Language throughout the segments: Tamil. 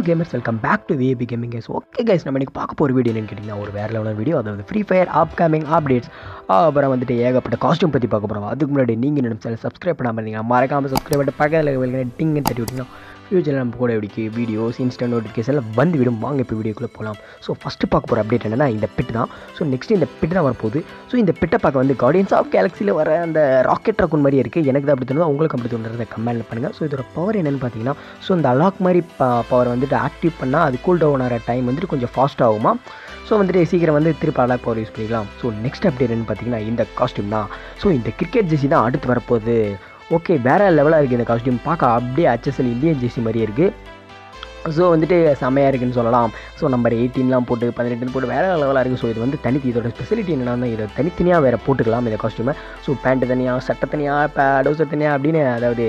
gamers welcome back to VAP gaming guys okay guys நம்ம இன்றைக்கி பார்க்க போகிற வீடியோ என்னன்னு கேட்டிங்கன்னா ஒரு வேறு லெவலான வீடியோ அதாவது ஃப்ரீ ஃபயர் அப்கமிங் அப்டேட்ஸ் அப்புறம் வந்துட்டு ஏகப்பட்ட காஸ்ட்யூம் பற்றி பார்க்க போகிறோம் அதுக்கு முன்னாடி நீங்கள் நம்ம சேனல் சப்ஸ்கிரைப் பண்ணாமல் இருந்தீங்கன்னா மறக்காமல் சப்ஸ்கிரைப் பண்ணிட்டு பக்கத்தில் டிங்கு தட்டி விட்டிங்கன்னா ஃபியூச்சரில் நம்ம கூட இப்படிக்கு வீடியோஸ் இன்ஸ்டன்ட் நோட்டிஃபிகேஷன் வந்து விடும் வாங்க இப்போ வீடியோக்குள்ளே போகலாம் ஸோ ஃபஸ்ட்டு பார்க்க போகிற அப்டேட் என்னன்னா இந்த பிட் தான் ஸோ நெக்ஸ்ட் இந்த பிட் தான் வரப்போகுது ஸோ இந்த பிட்டை பார்க்க வந்து கார்டியன்ஸ் ஆஃப் கேலக்ஸியில் வர அந்த ராக்கெட் ரக்குன் மாதிரி இருக்குது எனக்கு தான் அப்படி தோணுது உங்களுக்கு அப்படி தோணுறதை கமெண்ட் பண்ணுங்கள் ஸோ இதோட பவர் என்னென்னு பார்த்தீங்கன்னா ஸோ இந்த அலாக் மாதிரி பவர் வந்துட்டு ஆக்டிவ் பண்ணால் அது கூல் டவுன் ஆகிற டைம் வந்துட்டு கொஞ்சம் ஃபாஸ்ட் ஆகுமா ஸோ வந்துட்டு சீக்கிரம் வந்து திருப்பி அலாக் பவர் யூஸ் பண்ணிக்கலாம் ஸோ நெக்ஸ்ட் அப்டேட் என்னன்னு பார்த்தீங்கன்னா இந்த காஸ்டியூம் தான் ஸோ இந்த கிரிக்கெட் ஜெர்சி தான் அடுத்து வரப்போகுது ஓகே வேறு லெவலாக இருக்குது இந்த காஸ்டியூம் பார்க்க அப்படியே ஹச்எஸ்எல் இந்தியன் ஜெர்சி மாதிரியே இருக்குது ஸோ வந்துட்டு செம்மையாக இருக்குன்னு சொல்லலாம் ஸோ நம்பர் எயிட்டீன்லாம் போட்டு பதினெட்டுன்னு போட்டு வேறு லெவலாக இருக்குது ஸோ இது வந்து தனி இதோட ஸ்பெசிலிட்டி என்னன்னா இதை தனித்தனியாக வேறு போட்டுக்கலாம் இந்த காஸ்டியூமை ஸோ பேண்ட்டு தனியாக சட்டை தனியாக இப்போ டவுசர் தனியாக அப்படின்னு அதாவது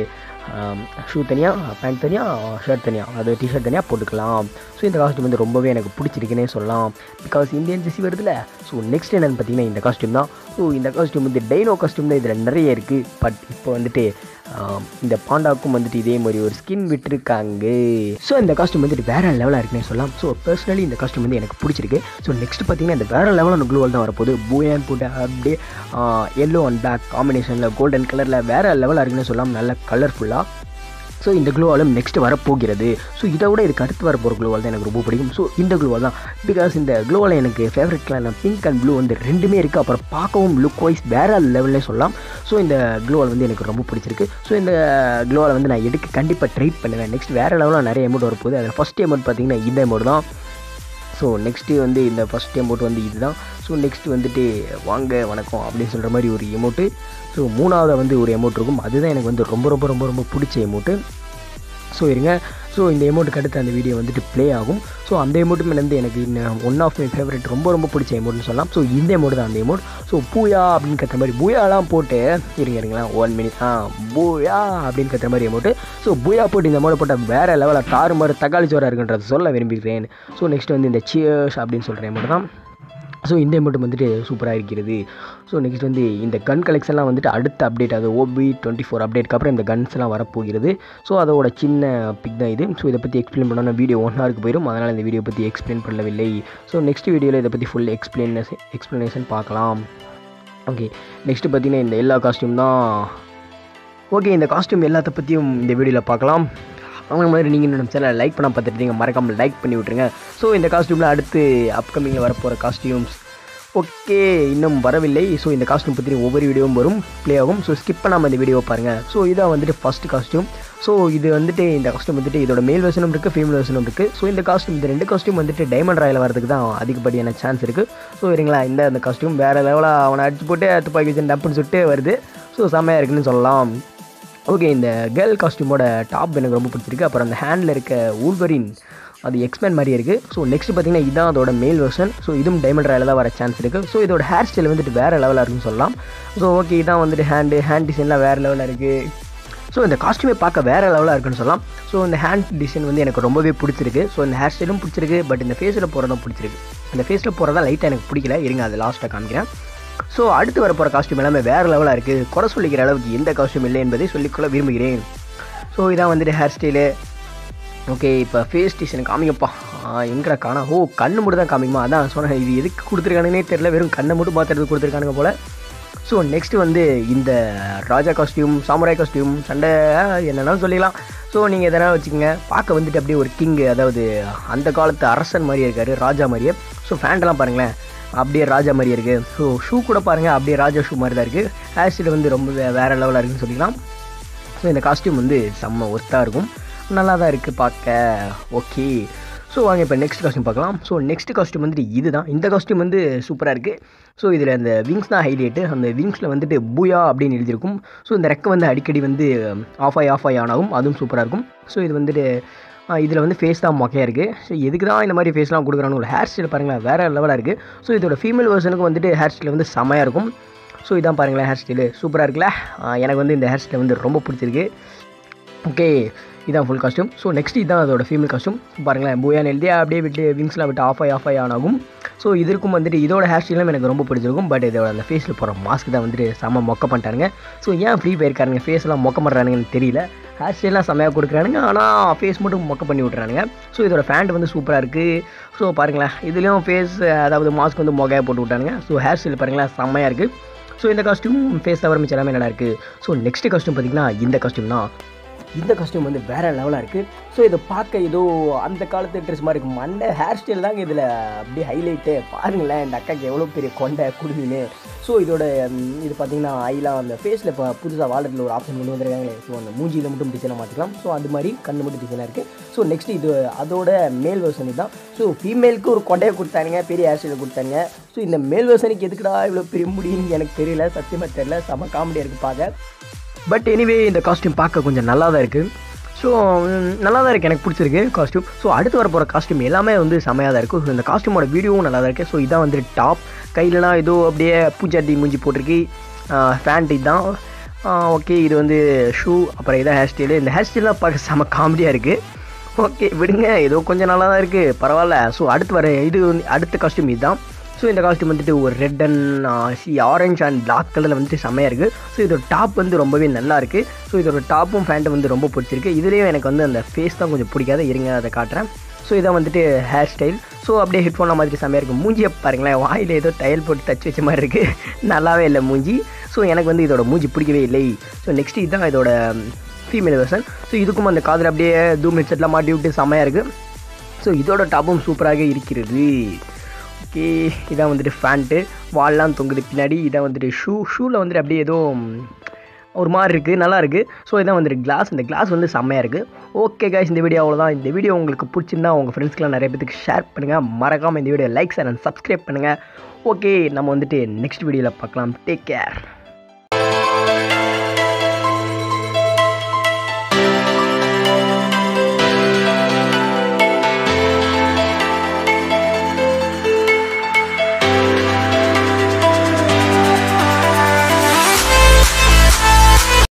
ஷூ தனியாக பேண்ட் தனியாக ஷர்ட் தனியாக அது டிஷர்ட் தனியாக போட்டுக்கலாம் ஸோ இந்த காஸ்டியூம் வந்து ரொம்பவே எனக்கு பிடிச்சிருக்குன்னே சொல்லலாம் பிகாஸ் இந்தியன் ஜெர்சி வருதுல்ல ஸோ நெக்ஸ்ட் என்னென்னு பார்த்தீங்கன்னா இந்த காஸ்டியூம் தான் ஸோ இந்த காஸ்டியூம் வந்து டைனோ காஸ்டியூம் தான் இதில் நிறைய இருக்குது பட் இப்போ வந்துட்டு இந்த பாண்டாவுக்கும் வந்துட்டு இதே மாதிரி ஒரு ஸ்கின் விட்டுருக்காங்க ஸோ இந்த காஸ்டியூம் வந்துட்டு வேறு லெவலாக இருக்குன்னே சொல்லலாம் ஸோ பர்சனலி இந்த காஸ்டியூம் வந்து எனக்கு பிடிச்சிருக்கு ஸோ நெக்ஸ்ட் பார்த்தீங்கன்னா இந்த வேறு லெவலான க்ளூவல் தான் வரப்போகுது பூயான் போட்டு அப்படியே எல்லோ அண்ட் பிளாக் காம்பினேஷனில் கோல்டன் கலரில் வேறு லெவலாக இருக்குன்னு சொல்லலாம் நல்ல கலர்ஃபுல்லாக ஸோ இந்த க்ளூவாலும் நெக்ஸ்ட் வரப்போகிறது ஸோ இதை விட இதுக்கு அடுத்து வர போகிற க்ளூவால் தான் எனக்கு ரொம்ப பிடிக்கும் ஸோ இந்த க்ளூவால் தான் பிகாஸ் இந்த க்ளூவால் எனக்கு favourite colour pink and blue வந்து ரெண்டுமே இருக்குது அப்புறம் பார்க்கவும் லுக் வைஸ் வேறு லெவல்லே சொல்லலாம் ஸோ இந்த க்ளூவால் வந்து எனக்கு ரொம்ப பிடிச்சிருக்கு ஸோ இந்த க்ளூவால் வந்து நான் எடுக்க கண்டிப்பாக ட்ரை பண்ணுவேன் நெக்ஸ்ட் வேறு லெவலில் நிறைய அமௌண்ட் வரப்போகுது அதில் ஃபஸ்ட் அமௌண்ட் பார்த்தீங்கன்னா இந்த அமௌண்ட் தான் ஸோ நெக்ஸ்ட்டு வந்து இந்த ஃபஸ்ட் அமௌண்ட் வந்து இதுதான் ஸோ நெக்ஸ்ட் வந்துட்டு வாங்க வணக்கம் அப்படின்னு சொல்கிற மாதிரி ஒரு எமௌண்ட்டு ஸோ மூணாவது வந்து ஒரு எமௌண்ட் இருக்கும் அதுதான் எனக்கு வந்து ரொம்ப ரொம்ப ரொம்ப ரொம்ப பிடிச்ச எமௌண்ட்டு ஸோ இருங்க ஸோ இந்த எமௌண்ட்டுக்கு அடுத்து அந்த வீடியோ வந்துட்டு ப்ளே ஆகும் ஸோ அந்த எமௌண்ட்டுமே எனக்கு இன்னும் ஒன் ஆஃப் மை ஃபேவரட் ரொம்ப ரொம்ப பிடிச்ச எமௌண்ட்னு சொல்லலாம் ஸோ இந்த எமௌண்ட் தான் அந்த எமௌண்ட் ஸோ பூயா அப்படின்னு கத்துற மாதிரி பூயாலாம் போட்டு இருங்க இருங்களா ஒன் மினிட் ஆ பூயா அப்படின்னு கத்துற மாதிரி எமௌண்ட்டு ஸோ பூயா போட்டு இந்த அமௌண்ட் போட்டால் வேறு லெவலில் தாறு மாதிரி தக்காளி சோறாக இருக்குன்றது சொல்ல விரும்புகிறேன் ஸோ நெக்ஸ்ட் வந்து இந்த சியர்ஸ் அப்படின்னு சொல்கிற எமௌண்ட் தான் ஸோ இந்த அமௌண்ட் வந்துட்டு சூப்பராக இருக்கிறது ஸோ நெக்ஸ்ட் வந்து இந்த கன் கலெக்ஷன்லாம் வந்துட்டு அடுத்த அப்டேட் அது ஓபி டுவெண்ட்டி ஃபோர் அப்டேட்க்கு அப்புறம் இந்த கன்ஸ் எல்லாம் வரப்போகிறது ஸோ அதோட சின்ன பிக் தான் இது ஸோ இதை பற்றி எக்ஸ்பிளைன் பண்ணணும் வீடியோ ஒன் ஹவருக்கு போயிடும் அதனால் இந்த வீடியோ பற்றி எக்ஸ்பிளைன் பண்ணவில்லை ஸோ நெக்ஸ்ட் வீடியோவில் இதை பற்றி ஃபுல் எக்ஸ்பிளைனேஷன் எக்ஸ்ப்ளனேஷன் பார்க்கலாம் ஓகே நெக்ஸ்ட்டு பார்த்தீங்கன்னா இந்த எல்லா காஸ்ட்யூம் தான் ஓகே இந்த காஸ்ட்யூம் எல்லாத்த பற்றியும் இந்த வீடியோவில் பார்க்கலாம் அவங்க மாதிரி நீங்கள் நம்ம சேனல் லைக் பண்ண பார்த்துட்டீங்க மறக்காமல் லைக் பண்ணி விட்ருங்க ஸோ இந்த காஸ்ட்யூமில் அடுத்து அப்கமிங்கில் வரப்போகிற காஸ்ட்யூம்ஸ் ஓகே இன்னும் வரவில்லை ஸோ இந்த காஸ்ட்யூம் பற்றி ஒவ்வொரு வீடியோவும் வரும் ப்ளே ஆகும் ஸோ ஸ்கிப் பண்ணாமல் இந்த வீடியோ பாருங்கள் ஸோ இதான் வந்துட்டு ஃபஸ்ட் காஸ்ட்யூம் ஸோ இது வந்துட்டு இந்த காஸ்ட்யூம் வந்துட்டு இதோட மேல் வெர்ஷனும் இருக்குது ஃபீமேல் வெர்ஷனும் இருக்குது ஸோ இந்த காஸ்ட்யூம் இந்த ரெண்டு காஸ்ட்யூம் வந்துட்டு டைமண்ட் ராயில் வரதுக்கு தான் அதிகப்படியான சான்ஸ் இருக்குது ஸோ சரிங்களா இந்த அந்த காஸ்ட்யூம் வேறு லெவலாக அவனை அடிச்சு போட்டு துப்பாக்கி வச்சு டப்புன்னு சுட்டு வருது ஸோ செம்மையாக இருக்குன்னு சொல்லலாம் ஓகே இந்த கேர்ள் காஸ்ட்யூமோட டாப் எனக்கு ரொம்ப பிடிச்சிருக்கு அப்புறம் அந்த ஹேண்டில் இருக்க ஊல்வரின் அது எக்ஸ்பேண்ட் மாதிரியே இருக்குது ஸோ நெக்ஸ்ட் பார்த்தீங்கன்னா இதுதான் அதோட மேல் வெர்ஷன் ஸோ இதுவும் டைமண்ட் ராயில் தான் வர சான்ஸ் இருக்குது ஸோ இதோட ஹேர் ஸ்டைல் வந்துட்டு வேறு லெவலாக இருக்குன்னு சொல்லலாம் ஸோ ஓகே இதான் வந்துட்டு ஹேண்டு ஹேண்ட் டிசைன்லாம் வேறு லெவலாக இருக்குது ஸோ இந்த காஸ்ட்யூமே பார்க்க வேறு லெவலாக இருக்குன்னு சொல்லலாம் ஸோ இந்த ஹேண்ட் டிசைன் வந்து எனக்கு ரொம்பவே பிடிச்சிருக்கு ஸோ இந்த ஹேர் ஸ்டைலும் பிடிச்சிருக்கு பட் இந்த ஃபேஸில் போகிறதும் பிடிச்சிருக்கு இந்த ஃபேஸில் போகிறதா லைட்டாக எனக்கு பிடிக்கல இருங்க அது லாஸ்ட்டாக காமிக்கிறேன் ஸோ அடுத்து வர போகிற காஸ்ட்யூம் எல்லாமே வேறு லெவலாக இருக்குது குறை சொல்லிக்கிற அளவுக்கு எந்த காஸ்ட்யூம் இல்லை என்பதை சொல்லிக்கொள்ள விரும்புகிறேன் ஸோ இதான் வந்துட்டு ஹேர் ஸ்டைலு ஓகே இப்போ ஃபேஸ் டிசைன் காமிங்கப்பா எங்கடா காணா ஓ கண்ணு மட்டும் தான் காமிக்குமா அதான் சொன்னேன் இது எதுக்கு கொடுத்துருக்கானுன்னே தெரில வெறும் கண்ணை மட்டும் மாற்றுறது கொடுத்துருக்கானுங்க போல் ஸோ நெக்ஸ்ட்டு வந்து இந்த ராஜா காஸ்டியூம் சாமுராய் காஸ்டியூம் சண்டை என்னென்னாலும் சொல்லிக்கலாம் ஸோ நீங்கள் எதனா வச்சுக்கோங்க பார்க்க வந்துட்டு அப்படியே ஒரு கிங்கு அதாவது அந்த காலத்து அரசன் மாதிரியே இருக்கார் ராஜா மாதிரியே ஸோ ஃபேண்டெல்லாம் பாருங்களேன் அப்படியே ராஜா மாதிரியே இருக்குது ஸோ ஷூ கூட பாருங்கள் அப்படியே ராஜா ஷூ மாதிரி தான் இருக்குது ஹேர் ஸ்டைல் வந்து ரொம்ப வேறு லெவலாக இருக்குன்னு சொல்லிக்கலாம் ஸோ இந்த காஸ்டியூம் வந்து செம்ம ஒர்த்தாக இருக்கும் நல்லா தான் இருக்குது பார்க்க ஓகே ஸோ வாங்க இப்போ நெக்ஸ்ட் காஸ்டியூம் பார்க்கலாம் ஸோ நெக்ஸ்ட் காஸ்டியூம் வந்துட்டு இது தான் இந்த காஸ்டியூம் வந்து சூப்பராக இருக்குது ஸோ இதில் அந்த விங்ஸ் தான் ஹைலைட்டு அந்த விங்ஸில் வந்துட்டு பூயா அப்படின்னு எழுதியிருக்கும் ஸோ இந்த ரெக்கை வந்து அடிக்கடி வந்து ஆஃப் ஆகி ஆஃப் ஆகி ஆனாகும் அதுவும் சூப்பராக இருக்கும் ஸோ இது வந்துட்டு இதில் வந்து ஃபேஸ் தான் மொக்கையாக இருக்குது ஸோ எதுக்கு தான் இந்த மாதிரி ஃபேஸ்லாம் கொடுக்குறாங்க ஒரு ஹேர் ஸ்டைல் பாருங்களேன் வேறு லெவலாக இருக்குது ஸோ இதோட ஃபீமேல் வெர்ஷனுக்கு வந்துட்டு ஹேர் ஸ்டைல் வந்து செமையாக இருக்கும் ஸோ இதான் பாருங்களேன் ஹேர் ஸ்டைலு சூப்பராக இருக்குல்ல எனக்கு வந்து இந்த ஹேர் ஸ்டைல் வந்து ரொம்ப பிடிச்சிருக்கு ஓகே இதான் ஃபுல் காஸ்ட்யூம் ஸோ நெக்ஸ்ட் இதான் அதோட ஃபீமேல் காஸ்ட்யூம் பாருங்களேன் பூயான் எழுதி அப்படியே விட்டு விங்ஸ்லாம் விட்டு ஆஃப் ஆகி ஆஃப் ஆகி ஆன் ஆகும் ஸோ இதற்கும் வந்துட்டு இதோட ஹேர் ஸ்டைலும் எனக்கு ரொம்ப பிடிச்சிருக்கும் பட் இதோட அந்த ஃபேஸில் போகிற மாஸ்க் தான் வந்துட்டு செம்ம மொக்க பண்ணிட்டானுங்க ஸோ ஏன் ஃப்ரீ ஃபயர்க்காரங்க ஃபேஸ்லாம் மொக்க பண்ணுறானுங்கன்னு தெரியல ஹேர் ஸ்டைலாம் செம்மையாக கொடுக்குறானுங்க ஆனால் ஃபேஸ் மட்டும் மொக்க பண்ணி விட்றானுங்க ஸோ இதோட ஃபேண்ட் வந்து சூப்பராக இருக்குது ஸோ பாருங்களேன் இதுலேயும் ஃபேஸ் அதாவது மாஸ்க் வந்து மொகையாக போட்டு விட்டானுங்க ஸோ ஹேர் ஸ்டைல் பாருங்களேன் செம்மையாக இருக்குது ஸோ இந்த காஸ்ட்யூம் ஃபேஸ் தவிர மிச்சம் எல்லாமே நல்லா இருக்குது ஸோ நெக்ஸ்ட் காஸ்ட்யூம் பார்த்திங்கன்னா இந்த காஸ்ட்யூம் தான் இந்த காஸ்ட்யூம் வந்து வேறு லெவலாக இருக்குது ஸோ இதை பார்க்க ஏதோ அந்த காலத்து ட்ரெஸ் மாதிரி இருக்கும் மண்டை ஹேர் ஸ்டைல் தாங்க இதில் அப்படியே ஹைலைட்டு பாருங்களேன் இந்த அக்காக்கு எவ்வளோ பெரிய கொண்டை குடுமின்னு ஸோ இதோட ம், இது பார்த்தீங்கன்னா ஐலாம் அந்த ஃபேஸில் இப்போ புதுசாக வாலெட்டில் ஒரு ஆப்ஷன் கொண்டு வந்திருக்காங்களே ஸோ அந்த மூஞ்சியில் மட்டும் டிசைனாக மாற்றிக்கலாம் ஸோ அது மாதிரி கண்ணு மட்டும் டிசைனாக இருக்குது ஸோ நெக்ஸ்ட் இது அதோட மேல் வெர்ஷன் இதுதான் ஸோ ஃபீமேலுக்கு ஒரு கொண்டையை கொடுத்தானுங்க பெரிய ஹேர் ஸ்டைலை கொடுத்தாங்க ஸோ இந்த மேல் வெர்ஷனுக்கு எதுக்குடா இவ்வளோ பெரிய முடின்னு எனக்கு தெரியல சத்தியமாக தெரியல செம காமெடியாக இருக்குது பார்க்க பட் எனிவே இந்த காஸ்ட்யூம் பார்க்க கொஞ்சம் நல்லா தான் இருக்குது ஸோ நல்லா தான் இருக்குது எனக்கு பிடிச்சிருக்கு காஸ்ட்யூம் ஸோ அடுத்து வர போகிற காஸ்ட்யூம் எல்லாமே வந்து செமையாக தான் இருக்குது ஸோ இந்த காஸ்ட்யூமோட வீடியோவும் நல்லா தான் இருக்குது ஸோ இதான் வந்து டாப் கையிலலாம் ஏதோ அப்படியே பூச்சாட்டி மூஞ்சி போட்டிருக்கு ஃபேண்ட் இதுதான் ஓகே இது வந்து ஷூ அப்புறம் இதான் ஹேர் ஸ்டைலு இந்த ஹேர் ஸ்டைலாம் பார்க்க செம காமெடியாக இருக்குது ஓகே விடுங்க ஏதோ கொஞ்சம் நல்லா தான் இருக்குது பரவாயில்ல ஸோ அடுத்து வர இது வந்து அடுத்த காஸ்ட்யூம் இதுதான் ஸோ இந்த காஸ்ட்யூம் வந்துட்டு ஒரு ரெட் அண்ட் சி ஆரஞ்ச் அண்ட் பிளாக் கலரில் வந்துட்டு செம்மையாக இருக்குது ஸோ இதோட டாப் வந்து ரொம்பவே நல்லா இருக்குது ஸோ இதோட டாப்பும் ஃபேண்ட்டும் வந்து ரொம்ப பிடிச்சிருக்கு இதுலேயும் எனக்கு வந்து அந்த ஃபேஸ் தான் கொஞ்சம் பிடிக்காத இருங்க அதை காட்டுறேன் ஸோ இதான் வந்துட்டு ஹேர் ஸ்டைல் ஸோ அப்படியே ஹெட்ஃபோன்லாம் மாதிரி செம்மையாக இருக்குது மூஞ்சியை பாருங்களேன் வாயில் ஏதோ தையல் போட்டு தச்சு வச்ச மாதிரி இருக்குது நல்லாவே இல்லை மூஞ்சி ஸோ எனக்கு வந்து இதோட மூஞ்சி பிடிக்கவே இல்லை ஸோ நெக்ஸ்ட் இதுதான் இதோட ஃபீமேல் வெர்ஷன் ஸோ இதுக்கும் அந்த காதில் அப்படியே தூம் ஹெட்செட்லாம் மாட்டி விட்டு செம்மையாக இருக்குது ஸோ இதோட டாப்பும் சூப்பராக இருக்கிறது ஓகே இதான் வந்துட்டு ஃபேண்ட்டு வால்லாம் தொங்குது பின்னாடி இதான் வந்துட்டு ஷூ ஷூவில் வந்துட்டு அப்படியே ஏதோ ம், ஒரு மாதிரி இருக்குது நல்லா இருக்குது ஸோ இதான் வந்துட்டு கிளாஸ் இந்த கிளாஸ் வந்து செம்மையாக இருக்குது ஓகே guys இந்த வீடியோ அவ்வளோதான் இந்த வீடியோ உங்களுக்கு பிடிச்சிருந்தா உங்கள் ஃப்ரெண்ட்ஸ்க்குலாம் நிறைய பேத்துக்கு ஷேர் பண்ணுங்கள் மறக்காமல் இந்த வீடியோ லைக்ஸ் அண்ட் சப்ஸ்கிரைப் பண்ணுங்கள் ஓகே நம்ம வந்துட்டு நெக்ஸ்ட் வீடியோவில் பார்க்கலாம் டேக் கேர்